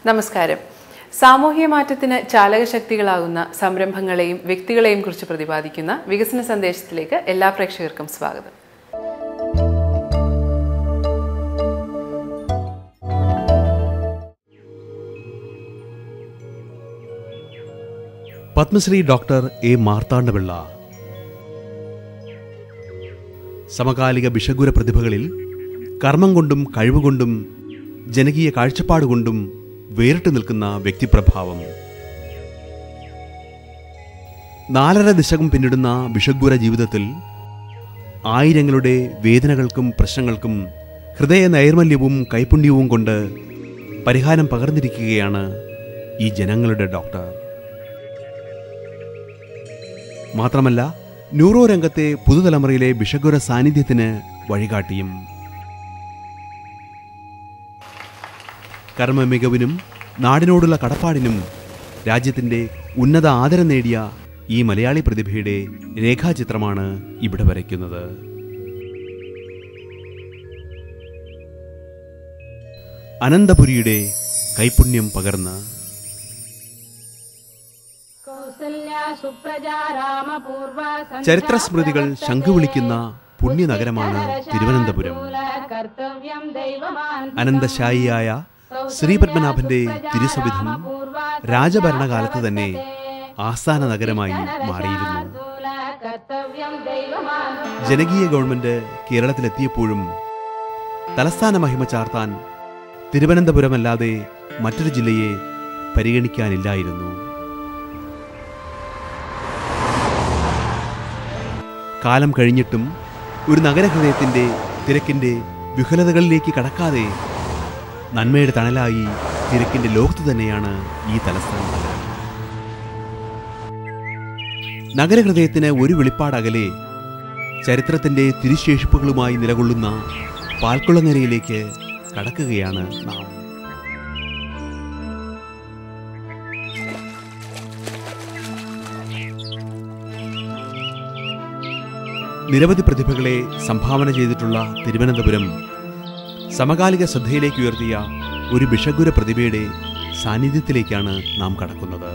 നമസ്കാരം സാമൂഹ്യ മാറ്റത്തിന് ചാലകശക്തികളാകുന്ന സംരംഭങ്ങളെയും വ്യക്തികളെയും കുറിച്ച് പ്രതിപാദിക്കുന്ന വികസന സന്ദേശത്തിലേക്ക് എല്ലാ പ്രേക്ഷകർക്കും സ്വാഗതം പത്മശ്രീ ഡോക്ടർ എ മാർത്താണ്ഡപിള്ള സമകാലിക ബിഷഗുര പ്രതിഭകളിൽ കർമ്മം കൊണ്ടും കഴിവുകൊണ്ടും ജനകീയ കാഴ്ചപ്പാടുകൊണ്ടും വേറിട്ട് നിൽക്കുന്ന വ്യക്തിപ്രഭാവം നാലര ദശകം പിന്നിടുന്ന ബിഷഗുര ജീവിതത്തിൽ ആയിരങ്ങളുടെ വേദനകൾക്കും പ്രശ്നങ്ങൾക്കും ഹൃദയ നൈർമല്യവും കൈപുണ്യവും കൊണ്ട് പരിഹാരം പകർന്നിരിക്കുകയാണ് ഈ ജനങ്ങളുടെ ഡോക്ടർ മാത്രമല്ല ന്യൂറോ രംഗത്തെ പുതുതലമുറയിലെ ബിഷഗുര സാന്നിധ്യത്തിന് വഴികാട്ടിയും കർമ്മ മികവിനും നാടിനോടുള്ള കടപ്പാടിനും രാജ്യത്തിന്റെ ഉന്നത ആദരം നേടിയ ഈ മലയാളി പ്രതിഭയുടെ രേഖാചിത്രമാണ് ഇവിടെ വരയ്ക്കുന്നത് അനന്തപുരിയുടെ കൈപുണ്യം പകർന്ന് കൗസല്യ സുപ്രജാ രാമപൂർവ ചരിത്ര സ്മൃതികൾ ശംഖുവിളിക്കുന്ന പുണ്യനഗരമാണ് തിരുവനന്തപുരം കർത്തവ്യം ദൈവമാൻ അനന്തശായിയായ ശ്രീപത്മനാഭന്റെ തിരുസവിധം രാജഭരണകാലത്ത് തന്നെ ആസ്ഥാന നഗരമായി മാറിയിരുന്നു കർത്തവ്യം ദൈവമാൻ ജനകീയ ഗവൺമെന്റ് കേരളത്തിലെത്തിയപ്പോഴും തലസ്ഥാന മഹിമ ചാർത്താൻ തിരുവനന്തപുരമല്ലാതെ മറ്റൊരു ജില്ലയെ പരിഗണിക്കാനില്ലായിരുന്നു കാലം കഴിഞ്ഞിട്ടും ഒരു നഗരഹൃദയത്തിന്റെ തിരക്കിന്റെ വിഹുലതകളിലേക്ക് കടക്കാതെ നന്മയുടെ തണലായി തിരക്കിന്റെ ലോകത്ത് തന്നെയാണ് ഈ തലസ്ഥാന നഗരം നഗരഹൃദയത്തിന് ഒരു വെളിപ്പാടകലെ ചരിത്രത്തിന്റെ തിരുശേഷിപ്പുകളുമായി നിലകൊള്ളുന്ന പാൽക്കുളങ്ങരയിലേക്ക് കടക്കുകയാണ് നാം നിരവധി പ്രതിഭകളെ സംഭാവന ചെയ്തിട്ടുള്ള തിരുവനന്തപുരം സമകാലിക ശ്രദ്ധയിലേക്ക് ഉയർത്തിയ ഒരു ബിഷഗുര പ്രതിഭയുടെ സാന്നിധ്യത്തിലേക്കാണ് നാം കടക്കുന്നത്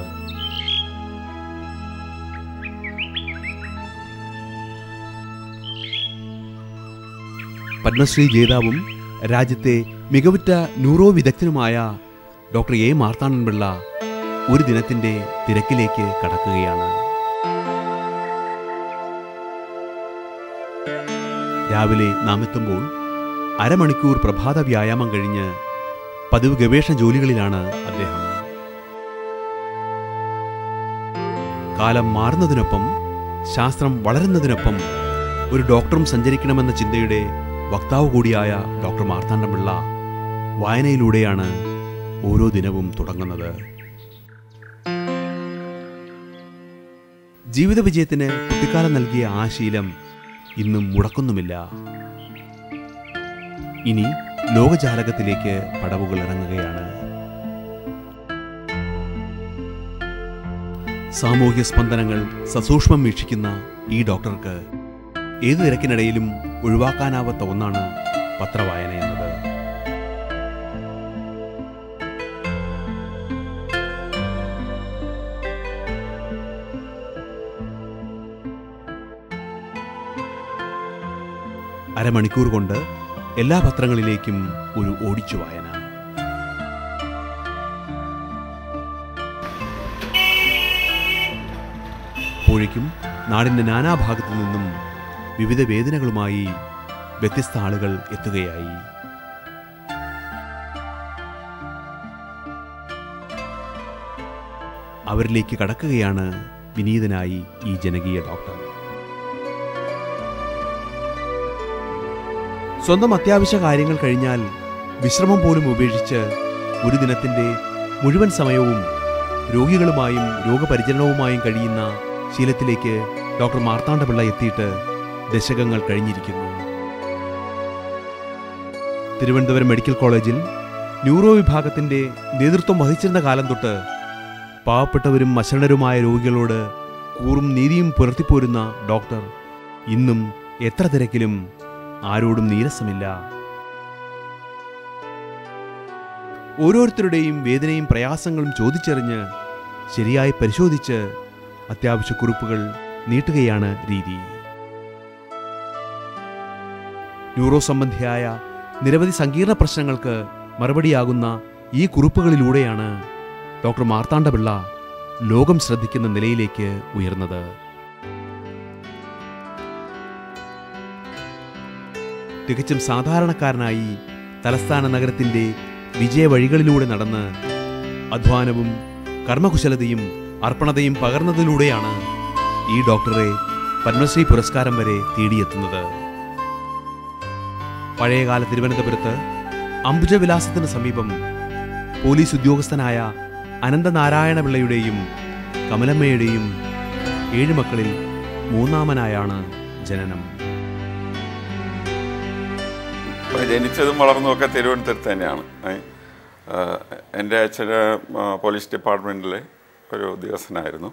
പത്മശ്രീ ജേതാവും രാജ്യത്തെ മികവുറ്റ ന്യൂറോ വിദഗ്ധനുമായ ഡോക്ടർ എ മാർത്താണ്ഡൻപിള്ള ഒരു ദിനത്തിന്റെ തിരക്കിലേക്ക് കടക്കുകയാണ് രാവിലെ നാം എത്തുമ്പോൾ അരമണിക്കൂർ പ്രഭാത വ്യായാമം കഴിഞ്ഞ് പതിവ് ഗവേഷണ ജോലികളിലാണ് അദ്ദേഹം കാലം മാറുന്നതിനൊപ്പം ശാസ്ത്രം വളരുന്നതിനൊപ്പം ഒരു ഡോക്ടറും സഞ്ചരിക്കണമെന്ന ചിന്തയുടെ വക്താവ് കൂടിയായ ഡോക്ടർ മാർത്താണ്ഡപിള്ള വായനയിലൂടെയാണ് ഓരോ ദിനവും തുടങ്ങുന്നത് ജീവിത വിജയത്തിന് കുട്ടിക്കാലം നൽകിയ ആ ശീലം ഇന്നും മുടക്കുന്നുമില്ല ഇനി ലോകജാലകത്തിലേക്ക് പടവുകൾ ഇറങ്ങുകയാണ് സാമൂഹ്യ സ്പന്ദനങ്ങൾ സസൂക്ഷ്മം വീക്ഷിക്കുന്ന ഈ ഡോക്ടർക്ക് ഏതു തിരക്കിനിടയിലും ഒഴിവാക്കാനാവാത്ത ഒന്നാണ് പത്രവായന എന്നത് അരമണിക്കൂർ കൊണ്ട് എല്ലാ പത്രങ്ങളിലേക്കും ഒരു ഓടിച്ചു വായന അപ്പോഴേക്കും നാടിന്റെ നാനാഭാഗത്തു നിന്നും വിവിധ വേദനകളുമായി വ്യത്യസ്ത ആളുകൾ എത്തുകയായി അവരിലേക്ക് കടക്കുകയാണ് വിനീതനായി ഈ ജനകീയ ഡോക്ടർ സ്വന്തം അത്യാവശ്യ കാര്യങ്ങൾ കഴിഞ്ഞാൽ വിശ്രമം പോലും ഉപേക്ഷിച്ച് ഒരു ദിനത്തിന്റെ മുഴുവൻ സമയവും രോഗികളുമായും രോഗപരിചരണവുമായും കഴിയുന്ന ശീലത്തിലേക്ക് ഡോക്ടർ മാർത്താണ്ഡപിള്ള എത്തിയിട്ട് ദശകങ്ങൾ കഴിഞ്ഞിരിക്കുന്നു തിരുവനന്തപുരം മെഡിക്കൽ കോളേജിൽ ന്യൂറോ വിഭാഗത്തിന്റെ നേതൃത്വം വഹിച്ചിരുന്ന കാലം തൊട്ട് പാവപ്പെട്ടവരും അശരണരുമായ രോഗികളോട് കൂറും നീതിയും പുലർത്തിപ്പോരുന്ന ഡോക്ടർ ഇന്നും എത്ര തിരക്കിലും ആരോടും നീരസമില്ല ഓരോരുത്തരുടെയും വേദനയും പ്രയാസങ്ങളും ചോദിച്ചറിഞ്ഞ് ശരിയായി പരിശോധിച്ച് അത്യാവശ്യ കുറിപ്പുകൾ നീട്ടുകയാണ് രീതി ന്യൂറോ സംബന്ധിയായ നിരവധി സങ്കീർണ പ്രശ്നങ്ങൾക്ക് മറുപടിയാകുന്ന ഈ കുറിപ്പുകളിലൂടെയാണ് ഡോക്ടർ മാർത്താണ്ഡപിള്ള ലോകം ശ്രദ്ധിക്കുന്ന നിലയിലേക്ക് ഉയർന്നത് തികച്ചും സാധാരണക്കാരനായി തലസ്ഥാന നഗരത്തിന്റെ വിജയവഴികളിലൂടെ നടന്ന് അധ്വാനവും കർമ്മകുശലതയും അർപ്പണതയും പകർന്നതിലൂടെയാണ് ഈ ഡോക്ടറെ പത്മശ്രീ പുരസ്കാരം വരെ തേടിയെത്തുന്നത് പഴയകാല തിരുവനന്തപുരത്ത് അംബുജവിലാസത്തിന് സമീപം പോലീസ് ഉദ്യോഗസ്ഥനായ അനന്തനാരായണ പിള്ളയുടെയും കമലമ്മയുടെയും ഏഴ് മക്കളിൽ മൂന്നാമനായാണ് ജനനം അപ്പോൾ ജനിച്ചതും വളർന്നതുമൊക്കെ തിരുവനന്തപുരത്ത് തന്നെയാണ് ഏ. ആ, എൻ്റെ അച്ഛന് ആ, പോലീസ് ഡിപ്പാർട്ട്മെൻറ്റിലെ ഒരു ഉദ്യോഗസ്ഥനായിരുന്നു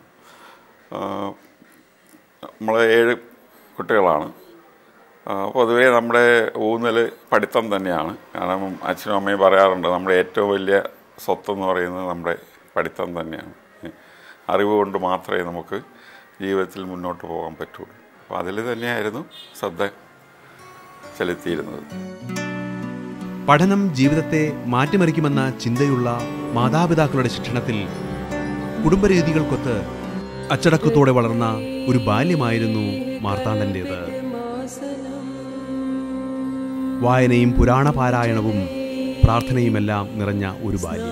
നമ്മൾ ഏഴ് കുട്ടികളാണ് ആ, പൊതുവേ നമ്മുടെ ഊന്നൽ പഠിത്തം തന്നെയാണ് കാരണം അച്ഛനും അമ്മയും പറയാറുണ്ട് നമ്മുടെ ഏറ്റവും വലിയ സ്വത്തെന്ന് പറയുന്നത് നമ്മുടെ പഠിത്തം തന്നെയാണ് ഏ. അറിവ് കൊണ്ട് മാത്രമേ നമുക്ക് ജീവിതത്തിൽ മുന്നോട്ട് പോകാൻ പറ്റുള്ളൂ അപ്പോൾ അതിൽ തന്നെയായിരുന്നു ശ്രദ്ധ ചെലുത്തിയിരുന്നത് പഠനം ജീവിതത്തെ മാറ്റിമറിക്കുമെന്ന ചിന്തയുള്ള മാതാപിതാക്കളുടെ ശിക്ഷണത്തിൽ കുടുംബരീതികൾക്കൊത്ത് അച്ചടക്കത്തോടെ വളർന്ന ഒരു ബാല്യമായിരുന്നു മാർത്താണ്ഡൻ്റേത് വായനയും പുരാണ പാരായണവും പ്രാർത്ഥനയുമെല്ലാം നിറഞ്ഞ ഒരു ബാല്യം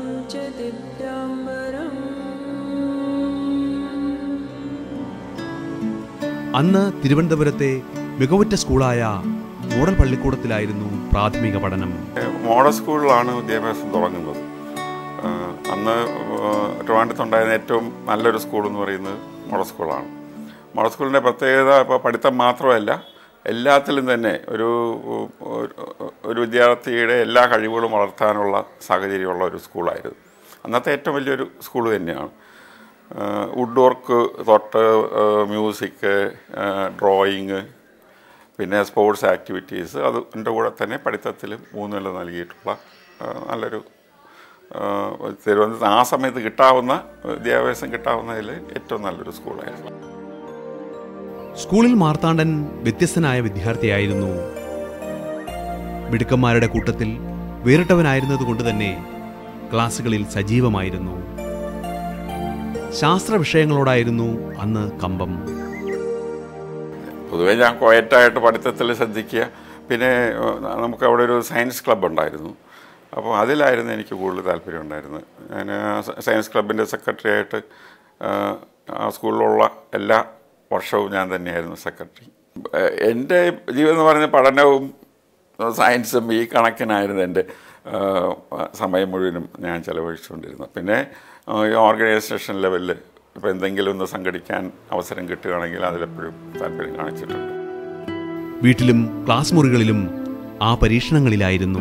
അന്ന് തിരുവനന്തപുരത്തെ മികവുറ്റ സ്കൂളായ മോഡൽ പള്ളിക്കൂടത്തിലായിരുന്നു പ്രാഥമിക പഠനം മോഡൽ സ്കൂളിലാണ് വിദ്യാഭ്യാസം തുടങ്ങുന്നത് ആ, അന്ന് ആ, ട്രിവാൻഡ്രത്തുണ്ടായിരുന്ന ഏറ്റവും നല്ലൊരു സ്കൂൾ എന്ന് പറയുന്നത് മോഡൽ സ്കൂളാണ് മോഡൽ സ്കൂളിൻ്റെ പ്രത്യേകത ഇപ്പോൾ പഠിത്തം മാത്രമല്ല എല്ലാത്തിലും തന്നെ ഒരു ഒരു- ഒരു വിദ്യാർത്ഥിയുടെ എല്ലാ കഴിവുകളും വളർത്താനുള്ള സാഹചര്യമുള്ള ഒരു സ്കൂളായിരുന്നു അന്നത്തെ ഏറ്റവും വലിയൊരു സ്കൂൾ തന്നെയാണ് വുഡ് വർക്ക് തൊട്ട് മ്യൂസിക് ഡ്രോയിങ് പിന്നെ സ്പോർട്സ് ആക്ടിവിറ്റീസ് അതിൻ്റെ കൂടെ തന്നെ പഠിത്തത്തിൽ മൂന്നില നൽകിയിട്ടുള്ള ആ, നല്ലൊരു ആ, തിരുവനന്തപുരത്ത് ആ സമയത്ത് കിട്ടാവുന്ന വിദ്യാഭ്യാസം കിട്ടാവുന്നതിൽ ഏറ്റവും നല്ലൊരു സ്കൂളായിരുന്നു സ്കൂളിൽ മാർത്താണ്ഡൻ വ്യത്യസ്തനായ വിദ്യാർത്ഥിയായിരുന്നു മിടുക്കന്മാരുടെ കൂട്ടത്തിൽ വേറിട്ടവനായിരുന്നതുകൊണ്ട് തന്നെ ക്ലാസ്സുകളിൽ സജീവമായിരുന്നു ശാസ്ത്ര വിഷയങ്ങളോടായിരുന്നു അന്ന് കമ്പം പൊതുവേ ഞാൻ ക്വയറ്റായിട്ട് പഠിത്തത്തിൽ ശ്രദ്ധിക്കുക പിന്നെ ഏഹ്, നമുക്ക് അവിടെ ഒരു സയൻസ് ക്ലബ്ബ് ഉണ്ടായിരുന്നു അപ്പോൾ അതിലായിരുന്നു എനിക്ക് കൂടുതൽ താല്പര്യം ഉണ്ടായിരുന്നത് ഞാൻ ആ സ- സയൻസ് ക്ലബിൻ്റെ സെക്രട്ടറി ആയിട്ട് ഏഹ്, ആ സ്കൂളിലുള്ള എല്ലാ വർഷവും ഞാൻ തന്നെയായിരുന്നു സെക്രട്ടറി ഏഹ്, എൻ്റെ ജീവിതം എന്ന് പറയുന്നത് പഠനവും ഏഹ്, സയൻസും ഈ കണക്കിനായിരുന്നു എൻ്റെ ഏഹ്, സമയം മുഴുവനും ഞാൻ ചെലവഴിച്ചുകൊണ്ടിരുന്നത് പിന്നെ ഏഹ്, ഈ ഓർഗനൈസേഷൻ ലെവലിൽ ഇപ്പോൾ എന്തെങ്കിലും ഒന്ന് സംഘടിക്കാൻ അവസരം കിട്ടുകയാണെങ്കിൽ അതിലെപ്പോഴും താല്പര്യം കാണിച്ചിട്ടുണ്ട് വീട്ടിലും ക്ലാസ് മുറികളിലും ആ പരീക്ഷണങ്ങളിലായിരുന്നു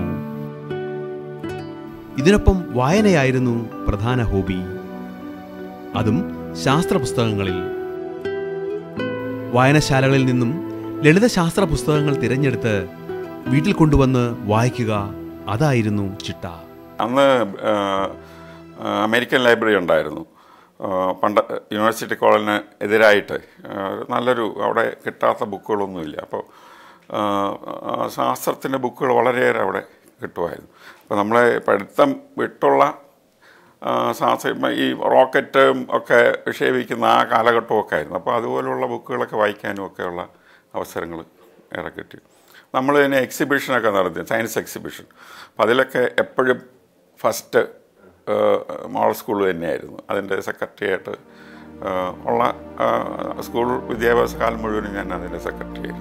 ഇതിനൊപ്പം വായനയായിരുന്നു പ്രധാന ഹോബി അതും ശാസ്ത്ര പുസ്തകങ്ങളിൽ വായനശാലകളിൽ നിന്നും ലളിതശാസ്ത്ര പുസ്തകങ്ങൾ തിരഞ്ഞെടുത്ത് വീട്ടിൽ കൊണ്ടുവന്ന് വായിക്കുക അതായിരുന്നു ചിട്ട അന്ന് ആ, ആ, അമേരിക്കൻ ലൈബ്രറി ഉണ്ടായിരുന്നു ആ, പണ്ട് യൂണിവേഴ്സിറ്റി കോളേജിന് എതിരായിട്ട് ആ, നല്ലൊരു അവിടെ കിട്ടാത്ത ബുക്കുകളൊന്നുമില്ല അപ്പോൾ ആ, ആ, ശാസ്ത്രത്തിൻ്റെ ബുക്കുകൾ വളരെയേറെ അവിടെ കിട്ടുമായിരുന്നു അപ്പോൾ നമ്മളെ പഠിത്തം വിട്ടുള്ള ആ, ശാസ്ത്ര ഇപ്പം ഈ റോക്കറ്റും ഒക്കെ വിക്ഷേപിക്കുന്ന ആ കാലഘട്ടമൊക്കെ ആയിരുന്നു അപ്പോൾ അതുപോലുള്ള ബുക്കുകളൊക്കെ വായിക്കാനും ഒക്കെയുള്ള അവസരങ്ങൾ ഏറെ കിട്ടി നമ്മൾ തന്നെ എക്സിബിഷനൊക്കെ നടത്തി സയൻസ് എക്സിബിഷൻ അപ്പം അതിലൊക്കെ എപ്പോഴും ഫസ്റ്റ് മോഡൽ സ്കൂൾ തന്നെയായിരുന്നു അതിൻ്റെ സെക്രട്ടറി ആയിട്ട് ആ, ഉള്ള ആ, സ്കൂൾ വിദ്യാഭ്യാസ കാലം മുഴുവനും ഞാൻ അതിൻ്റെ സെക്രട്ടറി ആയിരുന്നു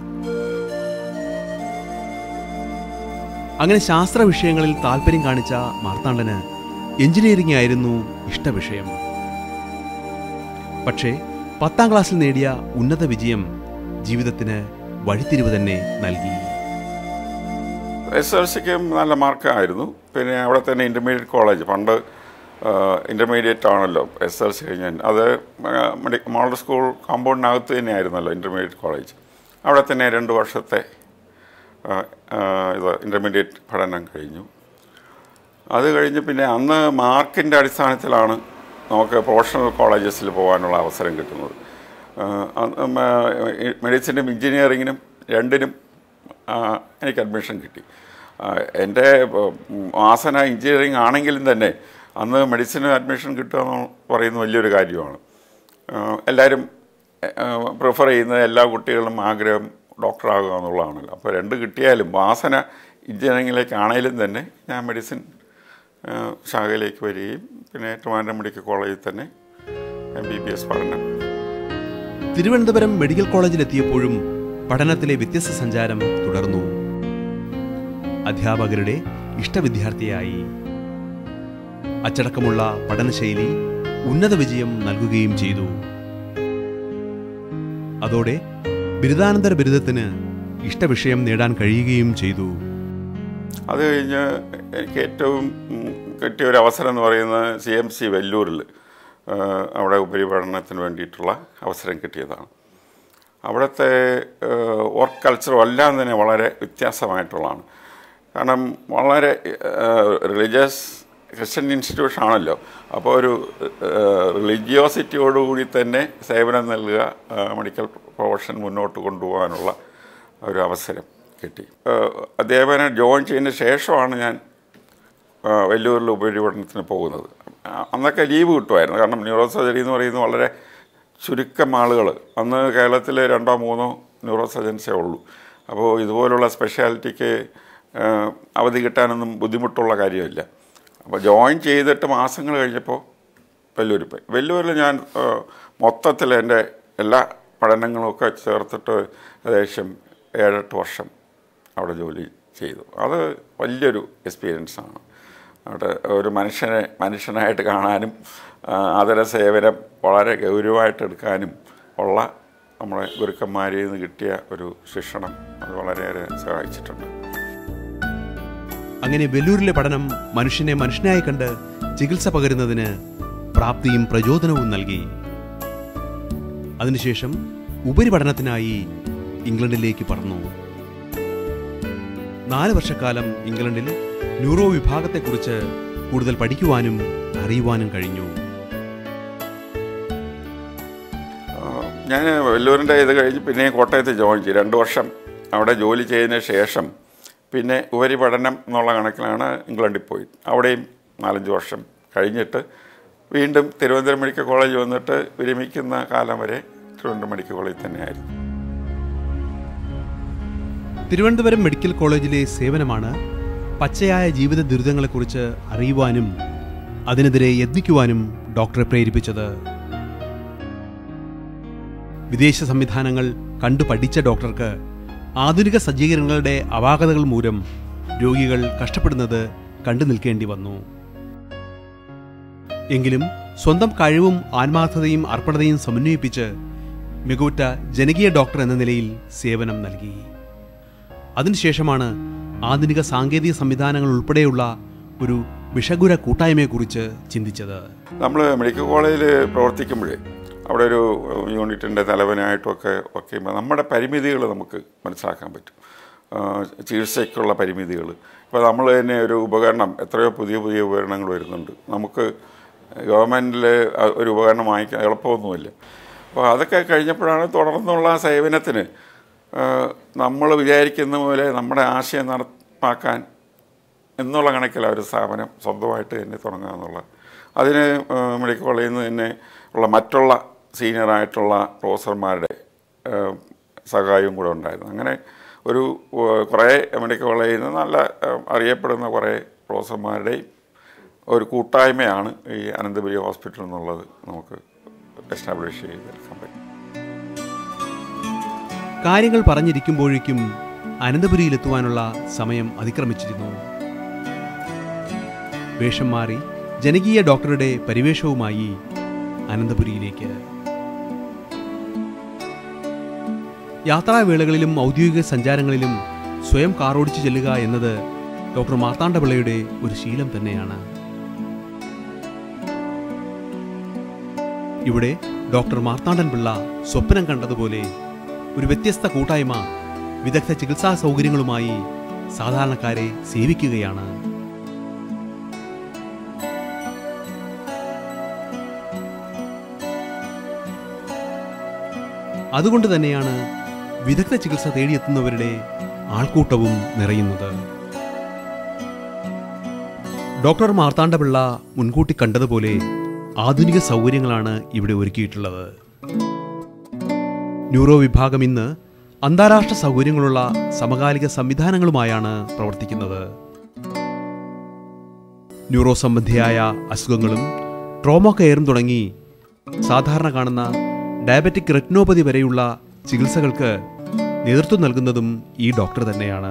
അങ്ങനെ ശാസ്ത്ര വിഷയങ്ങളിൽ താല്പര്യം കാണിച്ച മാർത്താണ്ഡന് എഞ്ചിനീയറിംഗ് ആയിരുന്നു ഇഷ്ടവിഷയം പക്ഷേ പത്താം ക്ലാസ്സിൽ നേടിയ ഉന്നത വിജയം ജീവിതത്തിന് വഴിത്തിരിവ് തന്നെ നൽകി എസ് എൽ സിക്കും നല്ല മാർക്കായിരുന്നു പിന്നെ അവിടെ തന്നെ ഇൻ്റർമീഡിയറ്റ് കോളേജ് പണ്ട് ഇൻ്റർമീഡിയറ്റ് ആണല്ലോ എസ് എൽ സി കഴിഞ്ഞാൽ അത് മെഡി മോഡൽ സ്കൂൾ കോമ്പൗണ്ടിനകത്ത് തന്നെയായിരുന്നല്ലോ ഇൻ്റർമീഡിയറ്റ് കോളേജ് അവിടെ തന്നെ രണ്ട് വർഷത്തെ ആ, ആ, ഇത് ഇൻ്റർമീഡിയറ്റ് പഠനം കഴിഞ്ഞു അത് കഴിഞ്ഞ് പിന്നെ അന്ന് മാർക്കിൻ്റെ അടിസ്ഥാനത്തിലാണ് നമുക്ക് പ്രൊഫഷണൽ കോളേജസിൽ പോകാനുള്ള അവസരം കിട്ടുന്നത് ആഹ് അന്ന് മ- മെഡിസിനും എഞ്ചിനീയറിങ്ങിനും രണ്ടിനും ആഹ് എനിക്ക് അഡ്മിഷൻ കിട്ടി ആഹ് എൻ്റെ ഉം, വാസന എഞ്ചിനീയറിംഗ് ആണെങ്കിലും തന്നെ അന്ന് മെഡിസിന് അഡ്മിഷൻ കിട്ടുക എന്ന് പറയുന്നത് വലിയൊരു കാര്യമാണ് ആഹ് എല്ലാവരും പ്രിഫർ ചെയ്യുന്ന എല്ലാ കുട്ടികളും ആഗ്രഹം ഡോക്ടറാകുക എന്നുള്ളതാണല്ലോ അപ്പോൾ രണ്ട് കിട്ടിയാലും വാസന എഞ്ചിനീയറിങ്ങിലേക്കാണേലും തന്നെ ഞാൻ മെഡിസിൻ ആഹ് ശാഖയിലേക്ക് വരികയും പിന്നെ ട്രിവാൻഡ്രം മെഡിക്കൽ കോളേജിൽ തന്നെ എം ബി ബി എസ് പഠനം തിരുവനന്തപുരം മെഡിക്കൽ കോളേജിലെത്തിയപ്പോഴും പഠനത്തിലെ വ്യത്യസ്ത സഞ്ചാരം തുടർന്നു അധ്യാപകരുടെ ഇഷ്ടവിദ്യാർത്ഥിയായി അച്ചടക്കമുള്ള പഠനശൈലി ഉന്നത വിജയം നൽകുകയും ചെയ്തു അതോടെ ബിരുദാനന്തര ബിരുദത്തിന് ഇഷ്ടവിഷയം നേടാൻ കഴിയുകയും ചെയ്തു അത് കഴിഞ്ഞ് എനിക്ക് ഏറ്റവും ഉം, കിട്ടിയ ഒരു അവസരം എന്ന് പറയുന്നത് സി എം സി വെല്ലൂരിൽ അവിടെ ഉപരിപഠനത്തിന് വേണ്ടിയിട്ടുള്ള അവസരം കിട്ടിയതാണ് അവിടുത്തെ വർക്ക് കൾച്ചറും എല്ലാം തന്നെ വളരെ വ്യത്യാസമായിട്ടുള്ളതാണ് കാരണം വളരെ റിലീജിയസ് ക്രിസ്ത്യൻ ഇൻസ്റ്റിറ്റ്യൂഷൻ ആണല്ലോ അപ്പോൾ ഒരു റിലീജിയോസിറ്റിയോടുകൂടി തന്നെ സേവനം നൽകുക ആ, മെഡിക്കൽ പ്രൊഫഷൻ മുന്നോട്ട് കൊണ്ടുപോകാനുള്ള ഒരു അവസരം കിട്ടി ആ, അധ്യാപനം ജോയിൻ ചെയ്തതിന് ശേഷമാണ് ഞാൻ ആ, വെല്ലൂരിൽ ഉപരിപഠനത്തിന് പോകുന്നത് ആ, അന്നൊക്കെ ലീവ് കിട്ടുമായിരുന്നു കാരണം ന്യൂറോ സർജറി എന്ന് പറയുന്നത് വളരെ ചുരുക്കം ആളുകൾ അന്ന് കേരളത്തിൽ രണ്ടോ മൂന്നോ ന്യൂറോ സർജൻസേ ഉള്ളൂ അപ്പോൾ ഇതുപോലുള്ള സ്പെഷ്യാലിറ്റിക്ക് ആ, അവധി കിട്ടാനൊന്നും ബുദ്ധിമുട്ടുള്ള കാര്യമില്ല അപ്പോൾ ജോയിൻ ചെയ്തിട്ട് മാസങ്ങൾ കഴിഞ്ഞപ്പോൾ വെല്ലൂരിൽ പോയി വെല്ലൂരിൽ ഞാൻ ആ, മൊത്തത്തിൽ എൻ്റെ എല്ലാ പഠനങ്ങളും ഒക്കെ ചേർത്തിട്ട് ഏകദേശം ഏഴെട്ട് വർഷം അവിടെ ജോലി ചെയ്തു അത് വലിയൊരു എക്സ്പീരിയൻസ് ആണ് അവിടെ ഒരു മനുഷ്യനെ മനുഷ്യനായിട്ട് കാണാനും ആ, ആദര സേവനം വളരെ ഗൗരവമായിട്ട് എടുക്കാനും ഉള്ള നമ്മുടെ ഗുരുക്കന്മാരിൽ നിന്ന് കിട്ടിയ ഒരു ശിക്ഷണം അത് വളരെയേറെ സഹായിച്ചിട്ടുണ്ട് അങ്ങനെ വെല്ലൂരിലെ പഠനം മനുഷ്യനെ മനുഷ്യനായി കണ്ട് ചികിത്സ പകരുന്നതിന് പ്രാപ്തിയും പ്രചോദനവും നൽകി അതിനുശേഷം ഉപരിപഠനത്തിനായി ഇംഗ്ലണ്ടിലേക്ക് പറന്നു നാല് വർഷക്കാലം ഇംഗ്ലണ്ടിൽ ന്യൂറോ വിഭാഗത്തെക്കുറിച്ച് കൂടുതൽ പഠിക്കുവാനും അറിയുവാനും കഴിഞ്ഞു ഞാൻ വെല്ലൂരിൻ്റെ ഇത് കഴിഞ്ഞ് പിന്നെ കോട്ടയത്ത് ജോയിൻ ചെയ്തു രണ്ട് വർഷം അവിടെ ജോലി ചെയ്തതിന് ശേഷം പിന്നെ ഉപരിപഠനം എന്നുള്ള കണക്കിലാണ് ഇംഗ്ലണ്ടിൽ പോയി അവിടെയും നാലഞ്ച് വർഷം കഴിഞ്ഞിട്ട് വീണ്ടും തിരുവനന്തപുരം മെഡിക്കൽ കോളേജ് വന്നിട്ട് വിരമിക്കുന്ന കാലം വരെ തിരുവനന്തപുരം മെഡിക്കൽ കോളേജിൽ തന്നെയായിരുന്നു തിരുവനന്തപുരം മെഡിക്കൽ കോളേജിലെ സേവനമാണ് പച്ചയായ ജീവിത ദുരിതങ്ങളെക്കുറിച്ച് അറിയുവാനും അതിനെതിരെ യത്നിക്കുവാനും ഡോക്ടറെ പ്രേരിപ്പിച്ചത് വിദേശ സംവിധാനങ്ങൾ കണ്ടു പഠിച്ച ഡോക്ടർക്ക് ആധുനിക സജ്ജീകരണങ്ങളുടെ അപാകതകൾ മൂലം രോഗികൾ കഷ്ടപ്പെടുന്നത് കണ്ടു നിൽക്കേണ്ടി വന്നു എങ്കിലും സ്വന്തം കഴിവും ആത്മാർത്ഥതയും അർപ്പണതയും സമന്വയിപ്പിച്ച് മികവുറ്റ ജനകീയ ഡോക്ടർ എന്ന നിലയിൽ സേവനം നൽകി അതിനുശേഷമാണ് ആധുനിക സാങ്കേതിക സംവിധാനങ്ങൾ ഉൾപ്പെടെയുള്ള ഒരു വിഷഗുര കൂട്ടായ്മയെക്കുറിച്ച് ചിന്തിച്ചത് നമ്മൾ മെഡിക്കൽ കോളേജിൽ പ്രവർത്തിക്കുമ്പോഴേ അവിടെ ഒരു യൂണിറ്റിൻ്റെ തലവനായിട്ടൊക്കെ വർക്ക് ചെയ്യുമ്പോൾ നമ്മുടെ പരിമിതികൾ നമുക്ക് മനസ്സിലാക്കാൻ പറ്റും ആ, ചികിത്സയ്ക്കുള്ള പരിമിതികൾ ഇപ്പോൾ നമ്മൾ തന്നെ ഒരു ഉപകരണം എത്രയോ പുതിയ പുതിയ ഉപകരണങ്ങൾ വരുന്നുണ്ട് നമുക്ക് ഗവൺമെൻറ്റിൽ ഒരു ഉപകരണം വാങ്ങിക്കാൻ എളുപ്പമൊന്നുമില്ല അപ്പോൾ അതൊക്കെ കഴിഞ്ഞപ്പോഴാണ് തുടർന്നുള്ള സേവനത്തിന് നമ്മൾ വിചാരിക്കുന്ന പോലെ നമ്മുടെ ആശയം നടപ്പാക്കാൻ എന്നുള്ള കണക്കിലാണ് ഒരു സ്ഥാപനം സ്വന്തമായിട്ട് തന്നെ തുടങ്ങുക എന്നുള്ള അതിന് ആ, മെഡിക്കൽ കോളേജിൽ നിന്ന് തന്നെ ഉള്ള മറ്റുള്ള സീനിയറായിട്ടുള്ള പ്രൊഫസർമാരുടെ ആ, സഹായവും കൂടെ ഉണ്ടായിരുന്നു അങ്ങനെ ഒരു ആ, കുറേ മെഡിക്കൽ കോളേജിൽ നിന്ന് നല്ല ആ, അറിയപ്പെടുന്ന കുറേ പ്രൊഫസർമാരുടെയും ഒരു കൂട്ടായ്മയാണ് ഈ അനന്തപുരി ഹോസ്പിറ്റൽ എന്നുള്ളത് നമുക്ക് എസ്റ്റാബ്ലിഷ് ചെയ്തെടുക്കാൻ പറ്റും കാര്യങ്ങൾ പറഞ്ഞിരിക്കുമ്പോഴേക്കും അനന്തപുരിയിലെത്തുവാനുള്ള സമയം അതിക്രമിച്ചിരുന്നു വേഷം മാറി ജനകീയ ഡോക്ടറുടെ പരിവേഷവുമായി അനന്തപുരിയിലേക്ക് യാത്രാവേളകളിലും ഔദ്യോഗിക സഞ്ചാരങ്ങളിലും സ്വയം കാറോടിച്ചു ചെല്ലുക എന്നത് ഡോക്ടർ മാർത്താണ്ഡപിള്ളയുടെ ഒരു ശീലം തന്നെയാണ് ഇവിടെ ഡോക്ടർ മാർത്താണ്ഡൻ പിള്ള സ്വപ്നം കണ്ടതുപോലെ ഒരു വ്യത്യസ്ത കൂട്ടായ്മ വിദഗ്ധ ചികിത്സാ സൗകര്യങ്ങളുമായി സാധാരണക്കാരെ സേവിക്കുകയാണ് അതുകൊണ്ട് തന്നെയാണ് വിദഗ്ധ ചികിത്സ തേടിയെത്തുന്നവരുടെ ആൾക്കൂട്ടവും നിറയുന്നത് ഡോക്ടർ മാർത്താണ്ഡപിള്ള മുൻകൂട്ടി കണ്ടതുപോലെ ആധുനിക സൗകര്യങ്ങളാണ് ഇവിടെ ഒരുക്കിയിട്ടുള്ളത് ന്യൂറോ വിഭാഗം ഇന്ന് അന്താരാഷ്ട്ര സൗകര്യങ്ങളുള്ള സമകാലിക സംവിധാനങ്ങളുമായാണ് പ്രവർത്തിക്കുന്നത് ന്യൂറോ സംബന്ധിയായ അസുഖങ്ങളും ട്രോമ കെയറും തുടങ്ങി സാധാരണ കാണുന്ന ഡയബറ്റിക് റെറ്റിനോപ്പതി വരെയുള്ള ചികിത്സകൾക്ക് നേതൃത്വം നൽകുന്നതും ഈ ഡോക്ടർ തന്നെയാണ്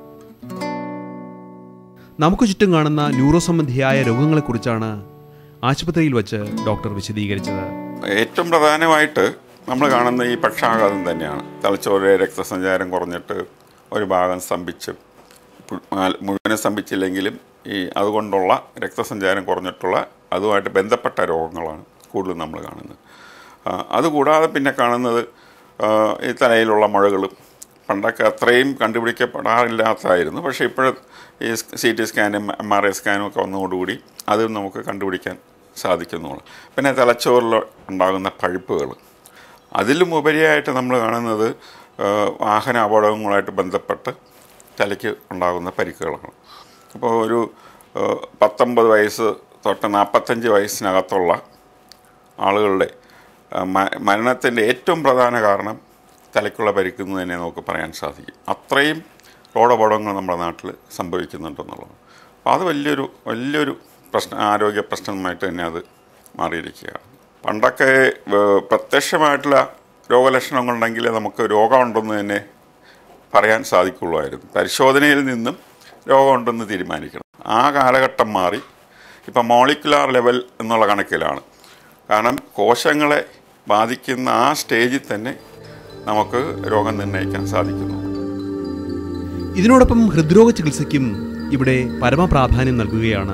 നമുക്ക് ചുറ്റും കാണുന്ന ന്യൂറോ സംബന്ധിയായ രോഗങ്ങളെക്കുറിച്ചാണ് ആശുപത്രിയിൽ വച്ച് ഡോക്ടർ വിശദീകരിച്ചത് ഏറ്റവും പ്രധാനമായിട്ട് നമ്മൾ കാണുന്ന ഈ പക്ഷാഘാതം തന്നെയാണ് തലച്ചോറിലെ രക്തസഞ്ചാരം കുറഞ്ഞിട്ട് ഒരു ഭാഗം സ്തംഭിച്ച് പു- ആ- മുഴുവനും സ്തംഭിച്ചില്ലെങ്കിലും ഈ അതുകൊണ്ടുള്ള രക്തസഞ്ചാരം കുറഞ്ഞിട്ടുള്ള അതുമായിട്ട് ബന്ധപ്പെട്ട രോഗങ്ങളാണ് കൂടുതലും നമ്മൾ കാണുന്നത് ആ, അതുകൂടാതെ പിന്നെ കാണുന്നത് ആ, ഈ തലയിലുള്ള മുഴകളും പണ്ടൊക്കെ അത്രയും കണ്ടുപിടിക്കപ്പെടാറില്ലാത്തതായിരുന്നു പക്ഷേ ഇപ്പോൾ ഈ സി ടി സ്കാനും എം ആർ ഐ സ്കാനും ഒക്കെ വന്നതോടുകൂടി അതും നമുക്ക് കണ്ടുപിടിക്കാൻ സാധിക്കുന്നുള്ളൂ പിന്നെ തലച്ചോറിൽ ഉണ്ടാകുന്ന പഴുപ്പുകൾ അതിലും ഉപരിയായിട്ട് നമ്മൾ കാണുന്നത് ആ, വാഹന അപകടങ്ങളുമായിട്ട് ബന്ധപ്പെട്ട് തലയ്ക്ക് ഉണ്ടാകുന്ന പരിക്കുകളാണ് അപ്പോൾ ഒരു ആ, പത്തൊമ്പത് വയസ്സ് തൊട്ട് നാൽപ്പത്തഞ്ച് വയസ്സിനകത്തുള്ള ആളുകളുടെ ആ, മ- മരണത്തിൻ്റെ ഏറ്റവും പ്രധാന കാരണം തലയ്ക്കുള്ള പരിക്കുന്നു തന്നെ നമുക്ക് പറയാൻ സാധിക്കും അത്രയും റോഡപകടങ്ങൾ നമ്മുടെ നാട്ടിൽ സംഭവിക്കുന്നുണ്ടെന്നുള്ളത് അപ്പോൾ അത് വലിയൊരു വലിയൊരു പ്രശ്ന ആരോഗ്യ പ്രശ്നമായിട്ട് തന്നെ അത് മാറിയിരിക്കുകയാണ് പണ്ടൊക്കെ ഏഹ്, പ്രത്യക്ഷമായിട്ടുള്ള രോഗലക്ഷണങ്ങളുണ്ടെങ്കിൽ നമുക്ക് രോഗമുണ്ടെന്ന് തന്നെ പറയാൻ സാധിക്കുള്ളായിരുന്നു പരിശോധനയിൽ നിന്നും രോഗമുണ്ടെന്ന് തീരുമാനിക്കണം ആ കാലഘട്ടം മാറി ഇപ്പം മോളിക്കുലാർ ലെവൽ എന്നുള്ള കണക്കിലാണ് കാരണം കോശങ്ങളെ ബാധിക്കുന്ന ആ സ്റ്റേജിൽ തന്നെ നമുക്ക് രോഗം നിർണ്ണയിക്കാൻ സാധിക്കുന്നു ഇതിനോടൊപ്പം ഹൃദ്രോഗ ചികിത്സയ്ക്കും ഇവിടെ പരമപ്രാധാന്യം നൽകുകയാണ്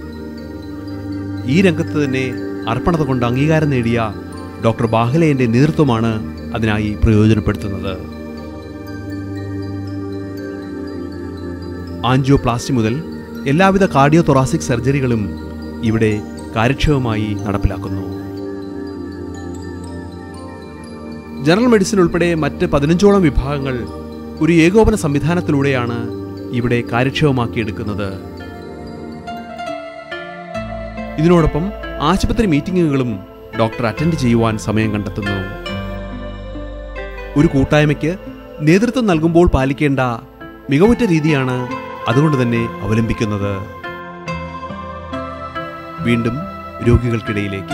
ഈ രംഗത്ത് തന്നെ അർപ്പണത കൊണ്ട് അംഗീകാരം നേടിയ ഡോക്ടർ ബാഹ്ലയന്റെ നേതൃത്വമാണ് അതിനായി പ്രയോജനപ്പെടുത്തുന്നത് ആൻജിയോപ്ലാസ്റ്റി മുതൽ എല്ലാവിധ കാർഡിയോ തൊറാസിക് സർജറികളും ഇവിടെ കാര്യക്ഷമമായി നടപ്പിലാക്കുന്നു ജനറൽ മെഡിസിൻ ഉൾപ്പെടെ മറ്റ് പതിനഞ്ചോളം വിഭാഗങ്ങൾ ഒരു ഏകോപന സംവിധാനത്തിലൂടെയാണ് ഇവിടെ കാര്യക്ഷമമാക്കിയെടുക്കുന്നത് ഇതിനോടൊപ്പം ആശുപത്രി മീറ്റിംഗുകളും ഡോക്ടർ അറ്റൻഡ് ചെയ്യുവാൻ സമയം കണ്ടെത്തുന്നു ഒരു കൂട്ടായ്മയ്ക്ക് നേതൃത്വം നൽകുമ്പോൾ പാലിക്കേണ്ട മികവുറ്റ രീതിയാണ് അതുകൊണ്ട് തന്നെ അവലംബിക്കുന്നത് വീണ്ടും രോഗികൾക്കിടയിലേക്ക്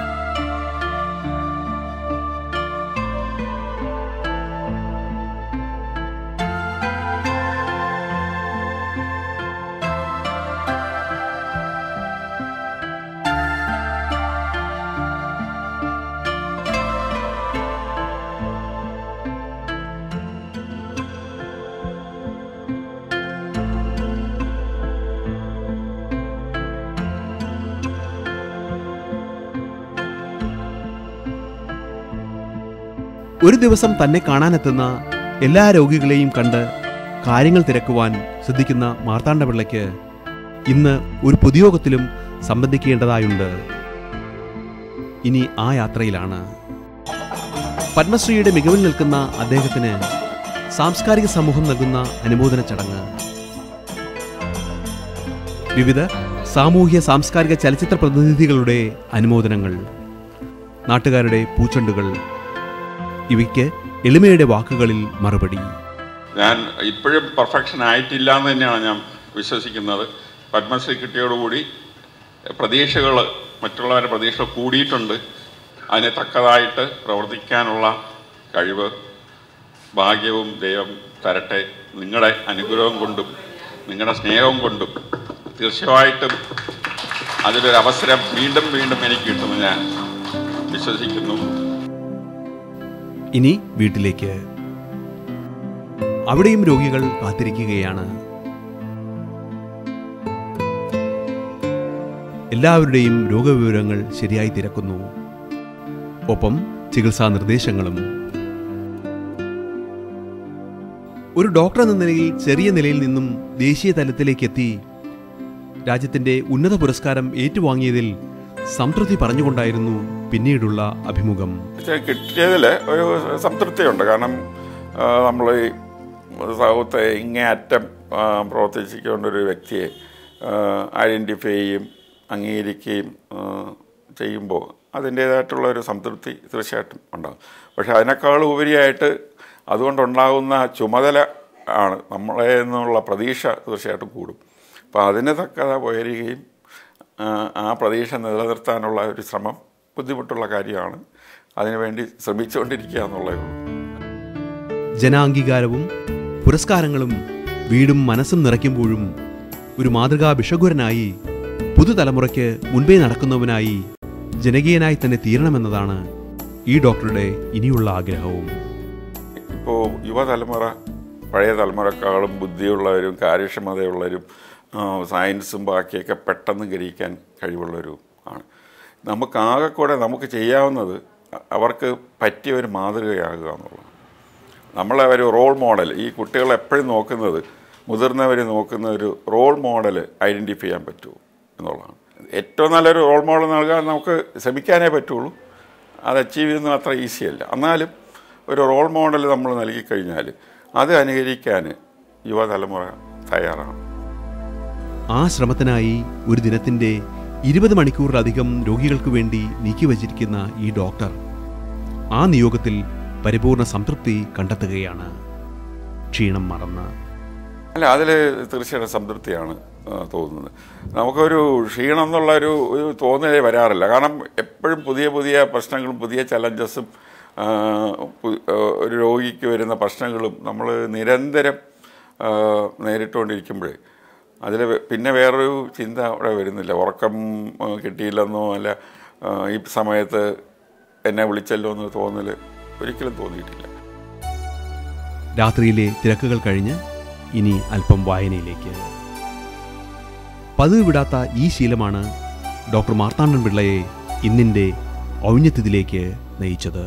ഒരു ദിവസം തന്നെ കാണാനെത്തുന്ന എല്ലാ രോഗികളെയും കണ്ട് കാര്യങ്ങൾ തിരക്കുവാൻ ശ്രദ്ധിക്കുന്ന മാർത്താണ്ഡപിള്ളയ്ക്ക് ഇന്ന് ഒരു പൊതുയോഗത്തിലും സംബന്ധിക്കേണ്ടതായുണ്ട് ഇനി ആ യാത്രയിലാണ് പത്മശ്രീയുടെ മികവിൽ നിൽക്കുന്ന അദ്ദേഹത്തിന് സാംസ്കാരിക സമൂഹം നൽകുന്ന അനുമോദന ചടങ്ങ് വിവിധ സാമൂഹ്യ സാംസ്കാരിക ചലച്ചിത്ര പ്രതിനിധികളുടെ അനുമോദനങ്ങൾ നാട്ടുകാരുടെ പൂച്ചെണ്ടുകൾ ഇവയ്ക്ക് എളിമയുടെ വാക്കുകളിൽ മറുപടി ഞാൻ ഇപ്പോഴും പെർഫെക്ഷൻ ആയിട്ടില്ല എന്ന് തന്നെയാണ് ഞാൻ വിശ്വസിക്കുന്നത് പത്മശ്രീ കിട്ടിയോടുകൂടി പ്രതീക്ഷകൾ മറ്റുള്ളവരുടെ പ്രതീക്ഷ കൂടിയിട്ടുണ്ട് അതിന് തക്കതായിട്ട് പ്രവർത്തിക്കാനുള്ള കഴിവ് ഭാഗ്യവും ദൈവം തരട്ടെ നിങ്ങളുടെ അനുഗ്രഹം കൊണ്ടും നിങ്ങളുടെ സ്നേഹം കൊണ്ടും തീർച്ചയായിട്ടും അതിലൊരു അവസരം വീണ്ടും വീണ്ടും എനിക്ക് കിട്ടുമെന്ന് ഞാൻ വിശ്വസിക്കുന്നു ഇനി വീട്ടിലേക്ക് അവിടെയും രോഗികൾ കാത്തിരിക്കുകയാണ് എല്ലാവരുടെയും രോഗവിവരങ്ങൾ ശരിയായി തിരക്കുന്നു ഒപ്പം ചികിത്സാ നിർദ്ദേശങ്ങളും ഒരു ഡോക്ടർ എന്ന നിലയിൽ ചെറിയ നിലയിൽ നിന്നും ദേശീയ തലത്തിലേക്ക് എത്തി രാജ്യത്തിന്റെ ഉന്നത പുരസ്കാരം ഏറ്റുവാങ്ങിയതിൽ സംതൃപ്തി പറഞ്ഞുകൊണ്ടായിരുന്നു പിന്നീടുള്ള അഭിമുഖം പക്ഷേ കിട്ടിയതിൽ ഒരു സംതൃപ്തിയുണ്ട് കാരണം നമ്മൾ ഈ സൗത്ത് ഇങ്ങേ അറ്റം ആ, പ്രവർത്തിച്ചുകൊണ്ട് ഒരു വ്യക്തിയെ ഐഡൻറ്റിഫൈ ചെയ്യും അംഗീകരിക്കുകയും ആ, ചെയ്യുമ്പോൾ അതിൻ്റേതായിട്ടുള്ള ഒരു സംതൃപ്തി തീർച്ചയായിട്ടും ഉണ്ടാകും പക്ഷെ അതിനേക്കാൾ ഉപരിയായിട്ട് അതുകൊണ്ടുണ്ടാകുന്ന ചുമതല ആണ് നമ്മളെ എന്നുള്ള പ്രതീക്ഷ തീർച്ചയായിട്ടും കൂടും അപ്പോൾ അതിന് തക്കത ഉയരുകയും ആ, ആ പ്രതീക്ഷ നിലനിർത്താനുള്ള ഒരു ശ്രമം ബുദ്ധിമുട്ടുള്ള കാര്യമാണ് അതിനുവേണ്ടി ശ്രമിച്ചുകൊണ്ടിരിക്കുക എന്നുള്ളതേ ഉള്ളൂ ജനാംഗീകാരവും പുരസ്കാരങ്ങളും വീടും മനസ്സും നിറയ്ക്കുമ്പോഴും ഒരു മാതൃകാ ഭിഷഗ്വരനായി പുതുതലമുറയ്ക്ക് മുൻപേ നടക്കുന്നവനായി ജനകീയനായി തന്നെ തീരണമെന്നതാണ് ഈ ഡോക്ടറുടെ ഇനിയുള്ള ആഗ്രഹവും ഇപ്പോൾ യുവതലമുറ പഴയ തലമുറക്കാളും ബുദ്ധിയുള്ളവരും കാര്യക്ഷമതയുള്ളവരും ആ, സയൻസും ബാക്കിയൊക്കെ പെട്ടെന്ന് ഗ്രഹിക്കാൻ കഴിവുള്ളവരും ആണ് നമുക്കാകെ കൂടെ നമുക്ക് ചെയ്യാവുന്നത് അവർക്ക് പറ്റിയ ഒരു മാതൃകയാകുക എന്നുള്ളതാണ് നമ്മളെ ഒരു റോൾ മോഡൽ ഈ കുട്ടികൾ എപ്പോഴും നോക്കുന്നത് മുതിർന്നവർ നോക്കുന്ന ഒരു റോൾ മോഡൽ ഐഡൻറ്റിഫൈ ചെയ്യാൻ പറ്റുമോ എന്നുള്ളതാണ് ഏറ്റവും നല്ലൊരു റോൾ മോഡൽ നൽകാൻ നമുക്ക് ശ്രമിക്കാനേ പറ്റുള്ളൂ അത് അച്ചീവ് ചെയ്യുന്നത് അത്ര ഈസി അല്ല എന്നാലും ഒരു റോൾ മോഡൽ നമ്മൾ നൽകിക്കഴിഞ്ഞാൽ അത് അനുകരിക്കാൻ യുവതലമുറ തയ്യാറാണ് ആ ശ്രമത്തിനായി ഒരു ദിനത്തിന്റെ ഇരുപത് മണിക്കൂറിലധികം രോഗികൾക്ക് വേണ്ടി നീക്കിവച്ചിരിക്കുന്ന ഈ ഡോക്ടർ ആ നിയോഗത്തിൽ പരിപൂർണ സംതൃപ്തി കണ്ടെത്തുകയാണ് ക്ഷീണം മറന്ന് അല്ല അതിൽ തീർച്ചയായിട്ടും സംതൃപ്തിയാണ് ആ, തോന്നുന്നത് നമുക്കൊരു ക്ഷീണം എന്നുള്ള ഒരു ഒരു തോന്നലേ വരാറില്ല കാരണം എപ്പോഴും പുതിയ പുതിയ പ്രശ്നങ്ങളും പുതിയ ചലഞ്ചസും ഒരു രോഗിക്ക് വരുന്ന പ്രശ്നങ്ങളും നമ്മൾ നിരന്തരം ആ, നേരിട്ടുകൊണ്ടിരിക്കുമ്പോഴേ അതിൽ പിന്നെ വേറൊരു ചിന്ത അവിടെ വരുന്നില്ല ഉറക്കം ആ, കിട്ടിയില്ലെന്നോ അല്ല ആ, ഈ സമയത്ത് എന്നെ വിളിച്ചല്ലോ എന്ന് തോന്നൽ ഒരിക്കലും തോന്നിയിട്ടില്ല രാത്രിയിലെ തിരക്കുകൾ കഴിഞ്ഞ് ഇനി അല്പം വായനയിലേക്ക് പതിവ് വിടാത്ത ഈ ശീലമാണ് ഡോക്ടർ മാർത്താണ്ഡൻ പിള്ളയെ ഇന്നിൻ്റെ ഔന്നത്യത്തിലേക്ക് നയിച്ചത്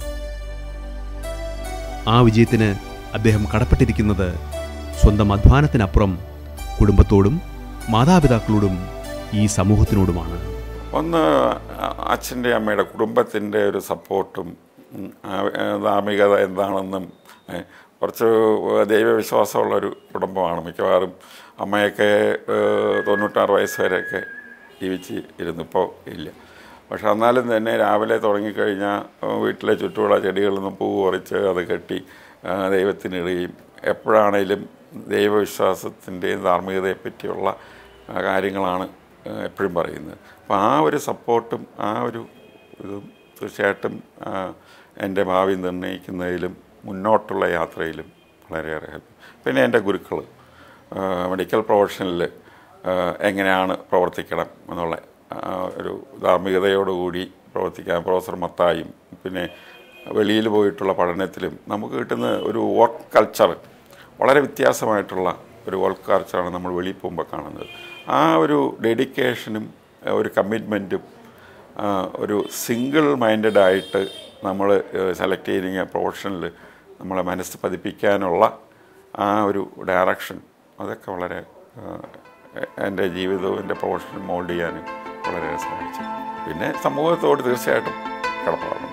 ആ വിജയത്തിന് അദ്ദേഹം കടപ്പെട്ടിരിക്കുന്നത് സ്വന്തം അധ്വാനത്തിനപ്പുറം കുടുംബത്തോടും മാതാപിതാക്കളോടും ഈ സമൂഹത്തിനോടുമാണ് ഒന്ന് അച്ഛൻ്റെ അമ്മയുടെ കുടുംബത്തിൻ്റെ ഒരു സപ്പോർട്ടും ഉം, ആ- ആ ധാർമ്മികത എന്താണെന്നും ഏ, കുറച്ച് ദൈവവിശ്വാസമുള്ളൊരു കുടുംബമാണ് മിക്കവാറും അമ്മയൊക്കെ ഏ, തൊണ്ണൂറ്റാറ് വയസ്സ് വരെയൊക്കെ ജീവിച്ച് ഇരുന്നു ഇപ്പോൾ ഇല്ല പക്ഷെ എന്നാലും തന്നെ രാവിലെ തുടങ്ങിക്കഴിഞ്ഞാൽ ഏ, വീട്ടിലെ ചുറ്റുമുള്ള ചെടികളിൽ നിന്ന് പൂ പറിച്ച് അത് കെട്ടി ആ, ദൈവത്തിനിടുകയും എപ്പോഴാണേലും ദൈവവിശ്വാസത്തിൻ്റെയും ധാർമ്മികതയെ പറ്റിയുള്ള ആ, കാര്യങ്ങളാണ് ഏഹ് എപ്പോഴും പറയുന്നത് അപ്പോൾ ആ ഒരു സപ്പോർട്ടും ആ ഒരു ഇതും തീർച്ചയായിട്ടും ആ, എൻ്റെ ഭാവി നിർണ്ണയിക്കുന്നതിലും മുന്നോട്ടുള്ള യാത്രയിലും വളരെയേറെ ഹെൽപ്പ് പിന്നെ എൻ്റെ ഗുരുക്കൾ മെഡിക്കൽ പ്രൊഫഷനിൽ എങ്ങനെയാണ് പ്രവർത്തിക്കണം എന്നുള്ള ആ, ഒരു ധാർമ്മികതയോടുകൂടി പ്രവർത്തിക്കാൻ പ്രൊഫസർ മത്തായും പിന്നെ വെളിയിൽ പോയിട്ടുള്ള പഠനത്തിലും നമുക്ക് കിട്ടുന്ന ഒരു വർക്ക് കൾച്ചർ വളരെ വ്യത്യാസമായിട്ടുള്ള ഒരു വർക്ക് കൾച്ചറാണ് നമ്മൾ വെളിയിൽ പോകുമ്പോൾ കാണുന്നത് ആ ഒരു ഡെഡിക്കേഷനും ഒരു കമ്മിറ്റ്മെൻറ്റും ഒരു സിംഗിൾ മൈൻഡഡ് ആയിട്ട് നമ്മൾ സെലക്ട് ചെയ്യുന്ന പ്രൊഫഷനിൽ നമ്മളെ മനസ്സ് പതിപ്പിക്കാനുള്ള ആ ഒരു ഡയറക്ഷൻ അതൊക്കെ വളരെ ആ, എൻ്റെ ജീവിതവും എൻ്റെ പ്രൊഫഷനും മോൾഡ് ചെയ്യാനും വളരെ സഹായിച്ചു പിന്നെ സമൂഹത്തോട് തീർച്ചയായിട്ടും കടപ്പാടുണ്ട്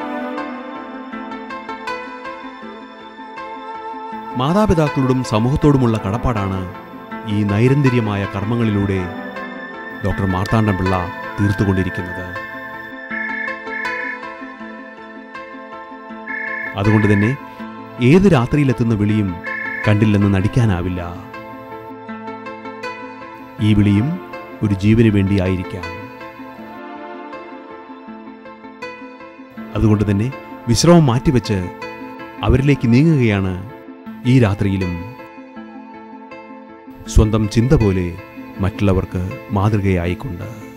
മാതാപിതാക്കളോടും സമൂഹത്തോടുമുള്ള കടപ്പാടാണ് ഈ നൈരന്തര്യമായ കർമ്മങ്ങളിലൂടെ ഡോക്ടർ മാർത്താണ്ഡൻ പിള്ള തീർത്തുകൊണ്ടിരിക്കുന്നത് അതുകൊണ്ട് തന്നെ ഏത് രാത്രിയിലെത്തുന്ന വിളിയും കണ്ടില്ലെന്ന് നടിക്കാനാവില്ല ഈ വിളിയും ഒരു ജീവന് വേണ്ടിയായിരിക്കാം അതുകൊണ്ട് തന്നെ വിശ്രമം മാറ്റിവെച്ച് അവരിലേക്ക് നീങ്ങുകയാണ് ഈ രാത്രിയിലും സ്വന്തം ചിന്ത പോലെ മറ്റുള്ളവർക്ക് മാതൃകയായിക്കൊണ്ട്